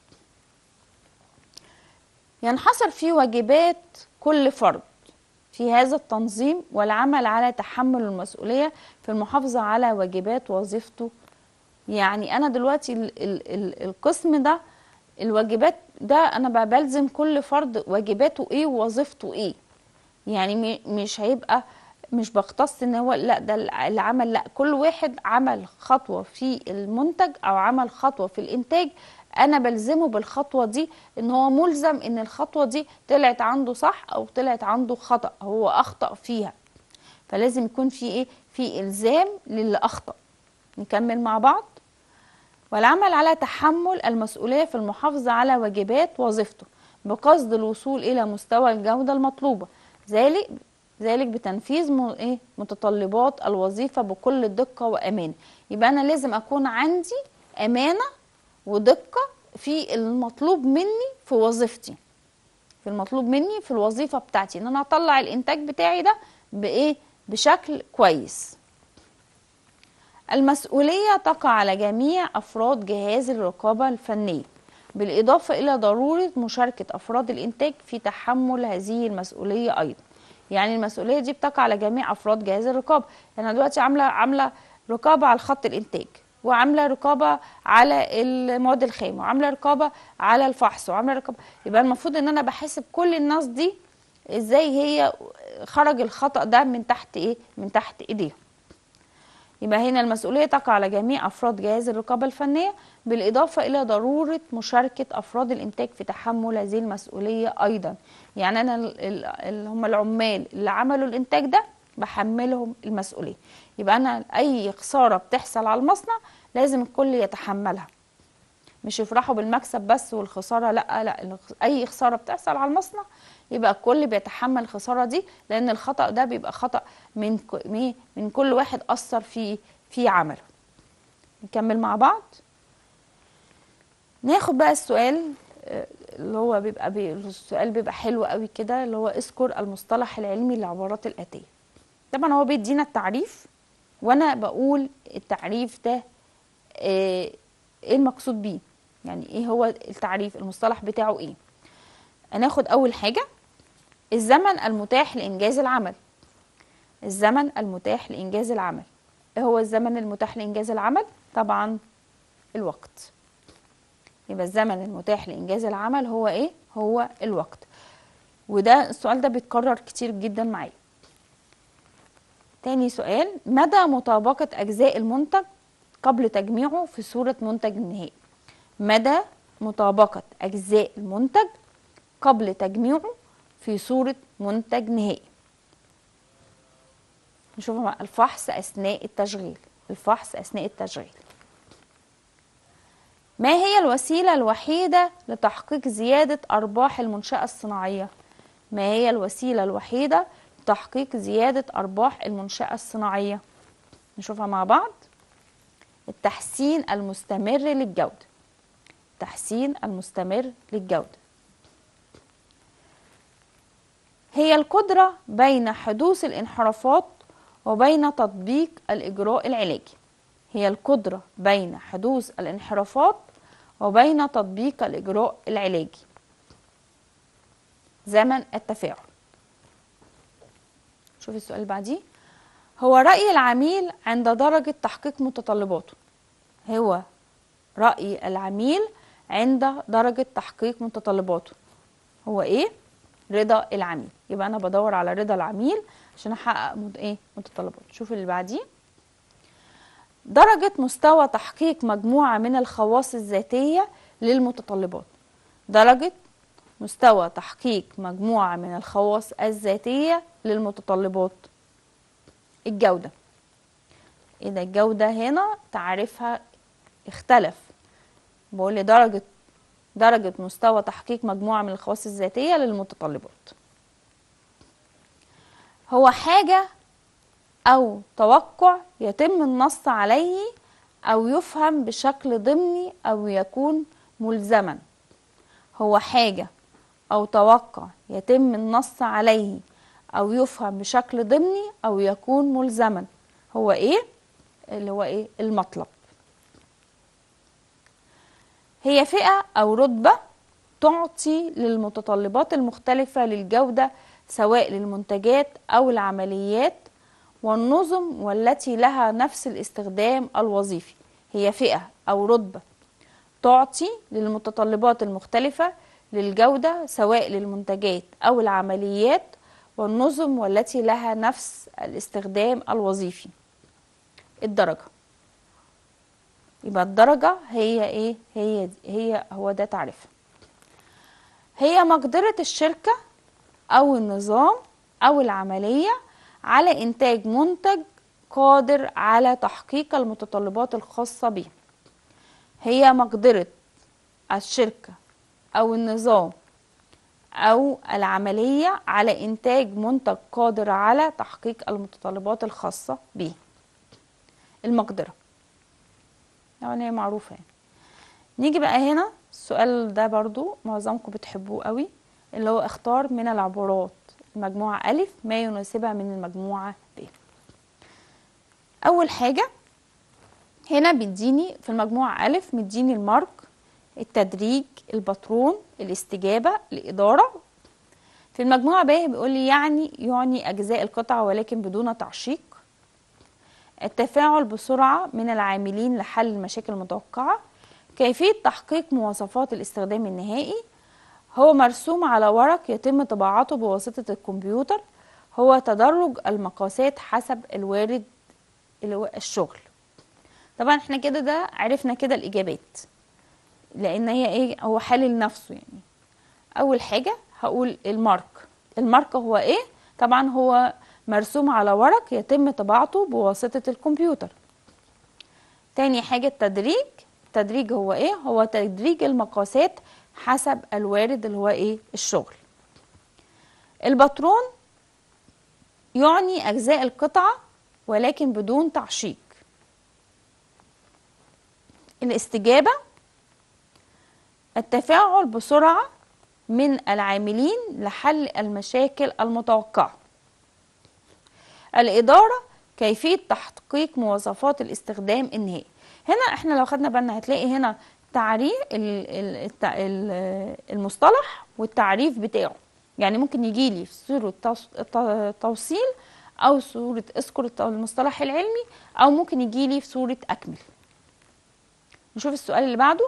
ينحصر في واجبات كل فرد في هذا التنظيم والعمل على تحمل المسؤوليه في المحافظه على واجبات وظيفته يعني انا دلوقتي ال ال ال القسم ده الواجبات ده انا بلزم كل فرد واجباته ايه ووظيفته ايه يعني مش هيبقى مش بختص ان هو لا ده العمل لا كل واحد عمل خطوه في المنتج او عمل خطوه في الانتاج انا بلزمه بالخطوه دي ان هو ملزم ان الخطوه دي طلعت عنده صح او طلعت عنده خطا هو اخطا فيها فلازم يكون في ايه في الزام للي اخطا نكمل مع بعض والعمل على تحمل المسؤوليه في المحافظه على واجبات وظيفته بقصد الوصول الى مستوى الجوده المطلوبه ذلك ذلك بتنفيذ م... ايه متطلبات الوظيفه بكل دقه وامان يبقى انا لازم اكون عندي امانه ودقه في المطلوب مني في وظيفتي في المطلوب مني في الوظيفه بتاعتي ان انا اطلع الانتاج بتاعي ده بايه بشكل كويس المسؤوليه تقع على جميع افراد جهاز الرقابه الفنيه بالإضافة إلى ضرورة مشاركة أفراد الإنتاج في تحمل هذه المسؤولية أيضا يعني المسؤولية دي بتقع على جميع أفراد جهاز الرقابة يعني أنا دلوقتي عاملة عاملة رقابة على خط الإنتاج وعاملة رقابة على المواد الخام وعاملة رقابة على الفحص وعاملة رقابة يبقى المفروض إن أنا بحاسب كل الناس دي إزاي هي خرج الخطأ ده من تحت إيه من تحت إيديهم يبقى هنا المسؤولية تقع على جميع أفراد جهاز الرقابة الفنية بالإضافة إلى ضرورة مشاركة أفراد الإنتاج في تحمل هذه المسؤولية أيضا يعني أنا اللي هم العمال اللي عملوا الإنتاج ده بحملهم المسؤولية يبقى أنا أي خسارة بتحصل على المصنع لازم الكل يتحملها مش يفرحوا بالمكسب بس والخسارة لا لا أي خسارة بتحصل على المصنع يبقى الكل بيتحمل الخسارة دي لأن الخطأ ده بيبقى خطأ من من كل واحد أثر في في عمله نكمل مع بعض ناخد بقى السؤال اللي هو بيبقى بي السؤال بيبقى حلو قوي كده اللي هو اذكر المصطلح العلمي للعبارات الآتية طبعا هو بيدينا التعريف وانا بقول التعريف ده ايه المقصود بيه يعني ايه هو التعريف المصطلح بتاعه ايه هناخد اول حاجه الزمن المتاح لانجاز العمل الزمن المتاح لانجاز العمل ايه هو الزمن المتاح لانجاز العمل طبعا الوقت يبقى الزمن المتاح لانجاز العمل هو ايه هو الوقت وده السؤال ده بيتكرر كتير جدا معايا تاني سؤال مدى مطابقة أجزاء المنتج قبل تجميعه في صورة منتج نهائي مدى مطابقة أجزاء المنتج قبل تجميعه في صورة منتج نهائي نشوف مع الفحص أثناء التشغيل الفحص أثناء التشغيل ما هي الوسيلة الوحيدة لتحقيق زيادة أرباح المنشأة الصناعية؟ ما هي الوسيلة الوحيدة لتحقيق زيادة أرباح المنشأة الصناعية؟ نشوفها مع بعض التحسين المستمر للجودة التحسين المستمر للجودة هي القدرة بين حدوث الانحرافات وبين تطبيق الإجراء العلاجي هي القدرة بين حدوث الانحرافات وبين تطبيق الإجراء العلاجي زمن التفاعل شوف السؤال اللي بعديه هو رأي العميل عند درجة تحقيق متطلباته هو رأي العميل عند درجة تحقيق متطلباته هو ايه رضا العميل يبقى انا بدور على رضا العميل عشان احقق مت... ايه متطلبات شوف اللي بعديه درجة مستوى تحقيق مجموعة من الخواص الذاتية للمتطلبات درجة مستوى تحقيق مجموعة من الخواص الذاتية للمتطلبات الجودة إذا الجودة هنا تعريفها اختلف بقول لي درجة درجة مستوى تحقيق مجموعة من الخواص الذاتية للمتطلبات هو حاجة أو توقع يتم النص عليه أو يفهم بشكل ضمني أو يكون ملزما هو حاجة أو توقع يتم النص عليه أو يفهم بشكل ضمني أو يكون ملزما هو إيه؟ اللي هو إيه؟ المطلب هي فئة أو رتبة تعطي للمتطلبات المختلفة للجودة سواء للمنتجات أو العمليات والنظم والتي لها نفس الاستخدام الوظيفي هي فئة أو رتبة تعطي للمتطلبات المختلفة للجودة سواء للمنتجات أو العمليات والنظم والتي لها نفس الاستخدام الوظيفي الدرجة يبقى الدرجة هي ايه هي هي هو ده تعريفها هي مقدرة الشركة أو النظام أو العملية على إنتاج منتج قادر على تحقيق المتطلبات الخاصة به هي مقدرة الشركة أو النظام أو العملية على إنتاج منتج قادر على تحقيق المتطلبات الخاصة به المقدرة يعني هي معروفة يعني. نيجي بقى هنا السؤال ده برضو معظمكم بتحبوه قوي اللي هو اختار من العبارات المجموعة ألف ما يناسبها من المجموعة ب أول حاجة هنا بيديني في المجموعة ألف مديني المارك التدريج الباترون الاستجابة الإدارة في المجموعة ب بيقول لي يعني يعني أجزاء القطعة ولكن بدون تعشيق التفاعل بسرعة من العاملين لحل المشاكل المتوقعة كيفية تحقيق مواصفات الاستخدام النهائي هو مرسوم على ورق يتم طباعته بواسطة الكمبيوتر هو تدرج المقاسات حسب الوارد اللي هو الشغل طبعا احنا كده ده عرفنا كده الإجابات لأن هي ايه هو حلل نفسه يعني أول حاجة هقول المارك المارك هو ايه طبعا هو مرسوم على ورق يتم طباعته بواسطة الكمبيوتر تاني حاجة التدريج التدريج هو ايه هو تدريج المقاسات حسب الوارد اللي هو ايه الشغل الباترون يعني اجزاء القطعة ولكن بدون تعشيق الاستجابة التفاعل بسرعة من العاملين لحل المشاكل المتوقعه الإدارة كيفية تحقيق مواصفات الاستخدام النهائي هنا احنا لو خدنا بالنا هتلاقي هنا تعريف المصطلح والتعريف بتاعه يعني ممكن يجي لي في صورة توصيل أو صورة اذكر المصطلح العلمي أو ممكن يجي لي في صورة أكمل نشوف السؤال اللي بعده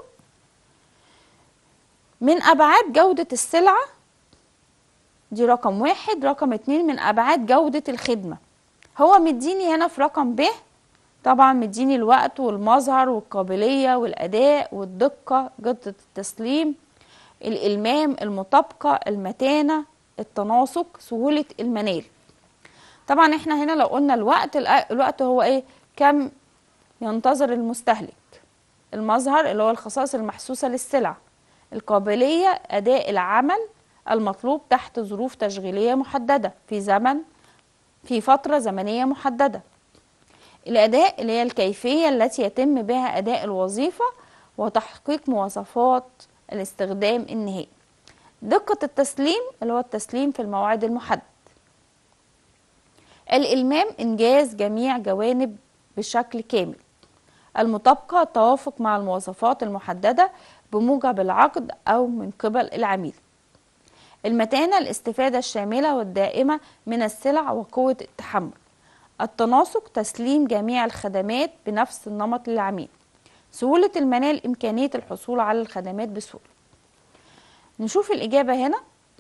من أبعاد جودة السلعة دي رقم واحد رقم اتنين من أبعاد جودة الخدمة هو مديني هنا في رقم ب طبعا مديني الوقت والمظهر والقابلية والأداء والدقة جودة التسليم الإلمام المطابقة المتانة التناسق سهولة المنال طبعا احنا هنا لو قلنا الوقت الوقت هو ايه كم ينتظر المستهلك المظهر اللي هو الخصائص المحسوسة للسلع القابلية أداء العمل المطلوب تحت ظروف تشغيلية محددة في زمن في فترة زمنية محددة الأداء اللي هي الكيفية التي يتم بها أداء الوظيفة وتحقيق مواصفات الاستخدام النهائي دقة التسليم اللي هو التسليم في الموعد المحدد الإلمام إنجاز جميع جوانب بشكل كامل المطابقة التوافق مع المواصفات المحددة بموجب العقد أو من قبل العميل المتانة الاستفادة الشاملة والدائمة من السلع وقوة التحمل التناسق تسليم جميع الخدمات بنفس النمط للعميل سهولة المنال إمكانية الحصول على الخدمات بسهولة نشوف الإجابة هنا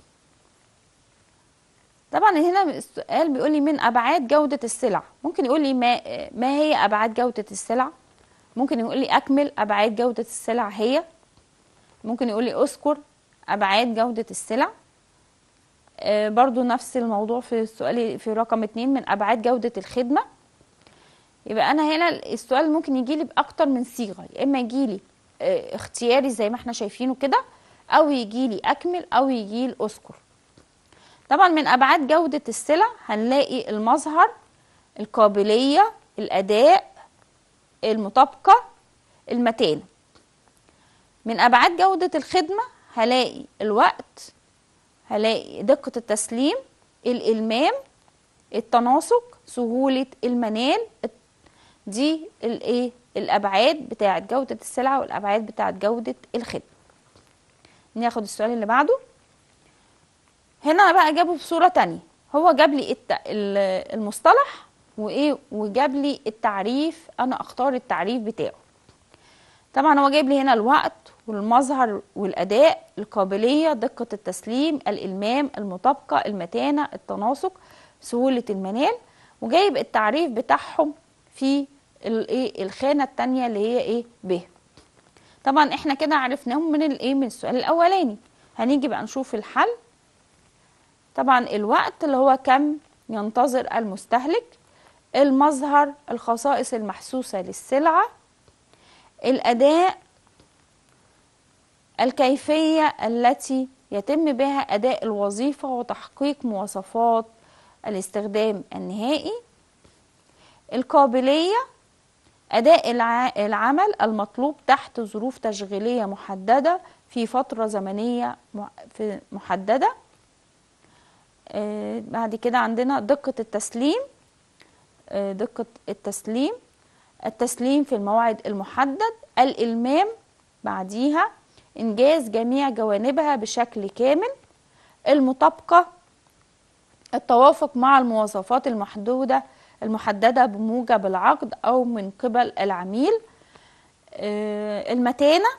طبعا هنا السؤال بيقول لي من ابعاد جوده السلع ممكن يقول لي ما ما هي ابعاد جوده السلع ممكن يقول لي اكمل ابعاد جوده السلع هي ممكن يقول لي اذكر ابعاد جوده السلع آه، برضو نفس الموضوع في السؤال في رقم اتنين من ابعاد جوده الخدمه يبقى انا هنا السؤال ممكن يجي لي باكتر من صيغه يا اما يجي لي آه، اختياري زي ما احنا شايفينه كده او يجي لي اكمل او يجي لي اذكر طبعا من ابعاد جوده السلع هنلاقي المظهر القابليه الاداء المطابقه المتانه من ابعاد جوده الخدمه هلاقي الوقت هلاقي دقه التسليم الالمام التناسق سهوله المنال دي الايه الابعاد بتاعه جوده السلعه والابعاد بتاعه جوده الخدمه ناخد السؤال اللي بعده هنا بقى جابه بصوره تانية هو جاب لي الت... ال- المصطلح وايه وجاب لي التعريف انا اختار التعريف بتاعه طبعا هو جايب لي هنا الوقت والمظهر والاداء القابليه دقه التسليم الالمام المطابقه المتانه التناسق سهوله المنال وجايب التعريف بتاعهم في الايه الخانه الثانيه اللي هي ايه ب طبعا احنا كده عرفناهم من الايه من السؤال الاولاني هنيجي بقى نشوف الحل طبعا الوقت اللي هو كم ينتظر المستهلك المظهر الخصائص المحسوسه للسلعه الاداء الكيفيه التي يتم بها اداء الوظيفه وتحقيق مواصفات الاستخدام النهائي القابليه اداء الع- العمل المطلوب تحت ظروف تشغيليه محدده في فتره زمنيه مع- في- محدده آه، بعد كده عندنا دقه التسليم آه، دقه التسليم التسليم في الموعد المحدد الإلمام بعديها إنجاز جميع جوانبها بشكل كامل المطابقة التوافق مع المواصفات المحدودة المحددة بموجب العقد أو من قبل العميل آه، المتانة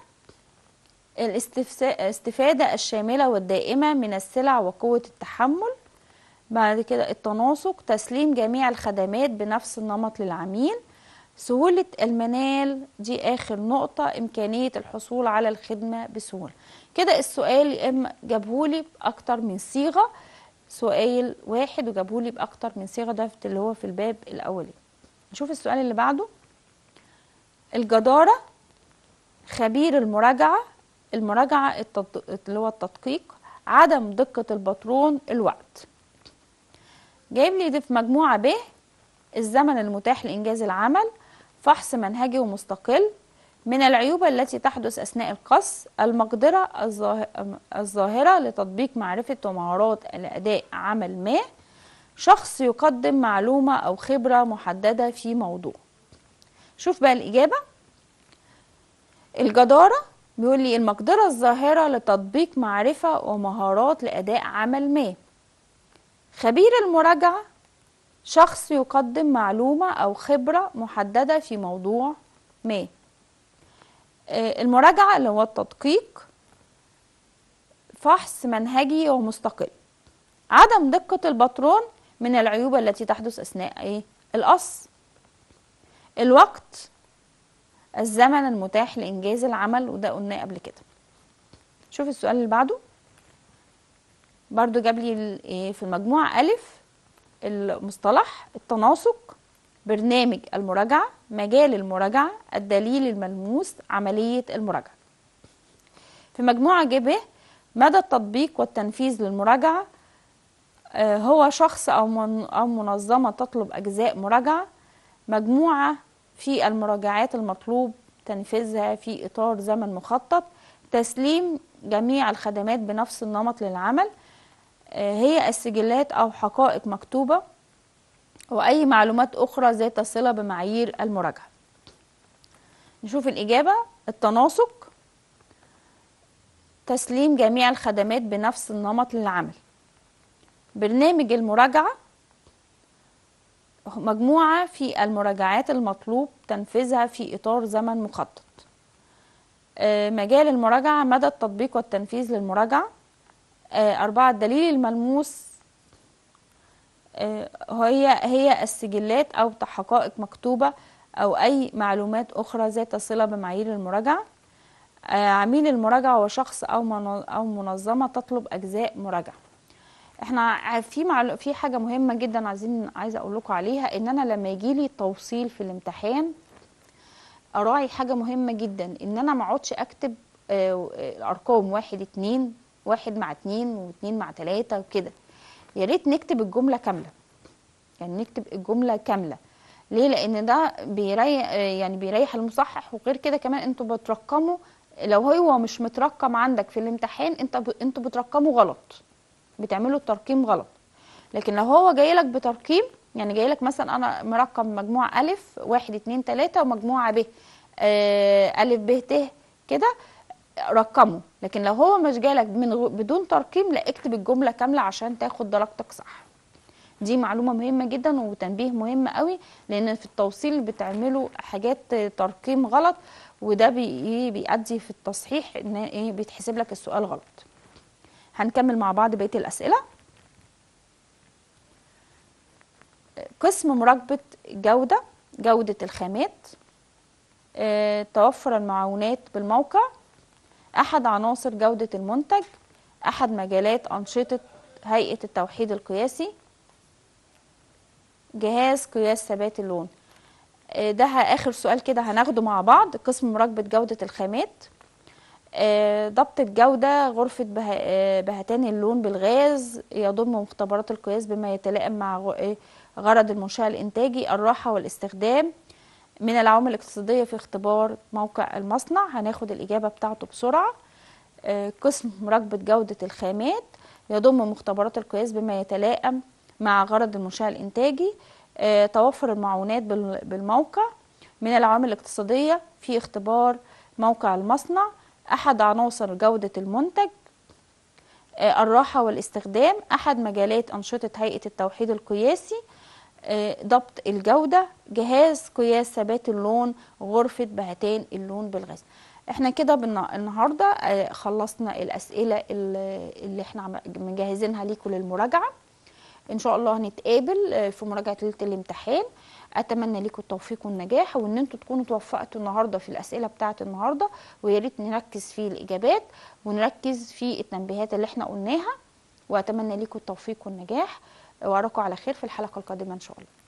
الاستفادة الشاملة والدائمة من السلع وقوة التحمل بعد كده التناسق تسليم جميع الخدمات بنفس النمط للعميل سهولة المنال دي آخر نقطة إمكانية الحصول على الخدمة بسهولة كده السؤال يا إما جابهولي بأكتر من صيغة سؤال واحد وجابهولي بأكتر من صيغة ده في- اللي هو في الباب الأولي نشوف السؤال اللي بعده الجدارة خبير المراجعة المراجعة التط... اللي هو التدقيق عدم دقة الباترون الوقت جايب لي دي في مجموعة ب الزمن المتاح لإنجاز العمل فحص منهجي ومستقل من العيوب التي تحدث أثناء القص المقدرة الظاه- الظاهرة لتطبيق معرفة ومهارات لأداء عمل ما شخص يقدم معلومة أو خبرة محددة في موضوع شوف بقى الإجابة الجدارة بيقول لي المقدرة الظاهرة لتطبيق معرفة ومهارات لأداء عمل ما خبير المراجعة شخص يقدم معلومة أو خبرة محددة في موضوع ما آه، المراجعة اللي هو التدقيق فحص منهجي ومستقل عدم دقة الباترون من العيوب التي تحدث أثناء إيه؟ القص الوقت الزمن المتاح لإنجاز العمل وده قلناه قبل كده شوف السؤال اللي بعده برضو جاب لي ال- إيه في المجموعة ألف المصطلح التناسق برنامج المراجعة مجال المراجعة الدليل الملموس عملية المراجعة في مجموعة ج ب مدى التطبيق والتنفيذ للمراجعة آه، هو شخص أو من أو منظمة تطلب أجزاء مراجعة مجموعة في المراجعات المطلوب تنفيذها في إطار زمن مخطط تسليم جميع الخدمات بنفس النمط للعمل آه، هي السجلات أو حقائق مكتوبة وأي معلومات أخرى ذات صلة بمعايير المراجعة نشوف الإجابة التناسق تسليم جميع الخدمات بنفس النمط للعمل برنامج المراجعة مجموعة في المراجعات المطلوب تنفيذها في إطار زمن مخطط آه، مجال المراجعة مدى التطبيق والتنفيذ للمراجعة آه، أربعة الدليل الملموس آه، هي هي السجلات او حقائق مكتوبه او اي معلومات اخرى ذات صله بمعايير المراجعه آه، عميل المراجعه هو شخص او من- او منظمه تطلب اجزاء مراجعه احنا ع- في معلو... في حاجه مهمه جدا عايزين عايزه اقول لكم عليها ان انا لما يجي لي توصيل في الامتحان اراعي حاجه مهمه جدا ان انا ما اقعدش اكتب آه، آه، الارقام واحد اتنين واحد مع اتنين واتنين مع تلاته وكده يا ريت نكتب الجمله كامله يعني نكتب الجمله كامله ليه لان ده بيريح يعني بيريح المصحح وغير كده كمان انتوا بترقموا لو هو مش مترقم عندك في الامتحان انت ب... انتوا بترقموا غلط بتعملوا الترقيم غلط لكن لو هو جاي لك بترقيم يعني جاي لك مثلا انا مرقم مجموعه الف واحد اتنين تلاته ومجموعه ب آه الف ب ت كده رقمه لكن لو هو مش جاي لك من غ- بدون ترقيم لا اكتب الجمله كامله عشان تاخد درجتك صح دي معلومه مهمه جدا وتنبيه مهم قوي لان في التوصيل بتعملوا حاجات ترقيم غلط وده بي إيه بيؤدي في التصحيح ان ايه بيتحسب لك السؤال غلط هنكمل مع بعض بقيه الاسئله قسم مراقبه جوده جوده الخامات آه، توفر المعونات بالموقع احد عناصر جوده المنتج احد مجالات انشطه هيئه التوحيد القياسي جهاز قياس ثبات اللون آه، ده ه- اخر سؤال كده هناخده مع بعض قسم مراقبه جوده الخامات آه، ضبط الجودة غرفة به- آه، بهتان اللون بالغاز يضم مختبرات القياس بما يتلائم مع غ- آه، غرض المنشأة الإنتاجي الراحة والاستخدام من العوامل الاقتصادية في اختبار موقع المصنع هناخد الإجابة بتاعته بسرعة آه، قسم مراقبة جودة الخامات يضم مختبرات القياس بما يتلائم مع غرض المنشأة الإنتاجي آه، توفر المعونات بال- بالموقع من العوامل الاقتصادية في اختبار موقع المصنع أحد عناصر جودة المنتج آه، الراحة والاستخدام أحد مجالات أنشطة هيئة التوحيد القياسي آه، ضبط الجودة جهاز قياس ثبات اللون غرفة بهتان اللون بالغاز احنا كده بالنا- النهاردة آه، خلصنا الأسئلة اللي اللي احنا عم- مجهزينها ليكم للمراجعة ان شاء الله هنتقابل آه، في مراجعه ليله الامتحان اتمنى لكم التوفيق والنجاح وان انتوا تكونوا توفقتوا النهارده في الاسئله بتاعه النهارده ويا ريت نركز في الاجابات ونركز في التنبيهات اللي احنا قلناها واتمنى لكم التوفيق والنجاح واراكم على خير في الحلقه القادمه ان شاء الله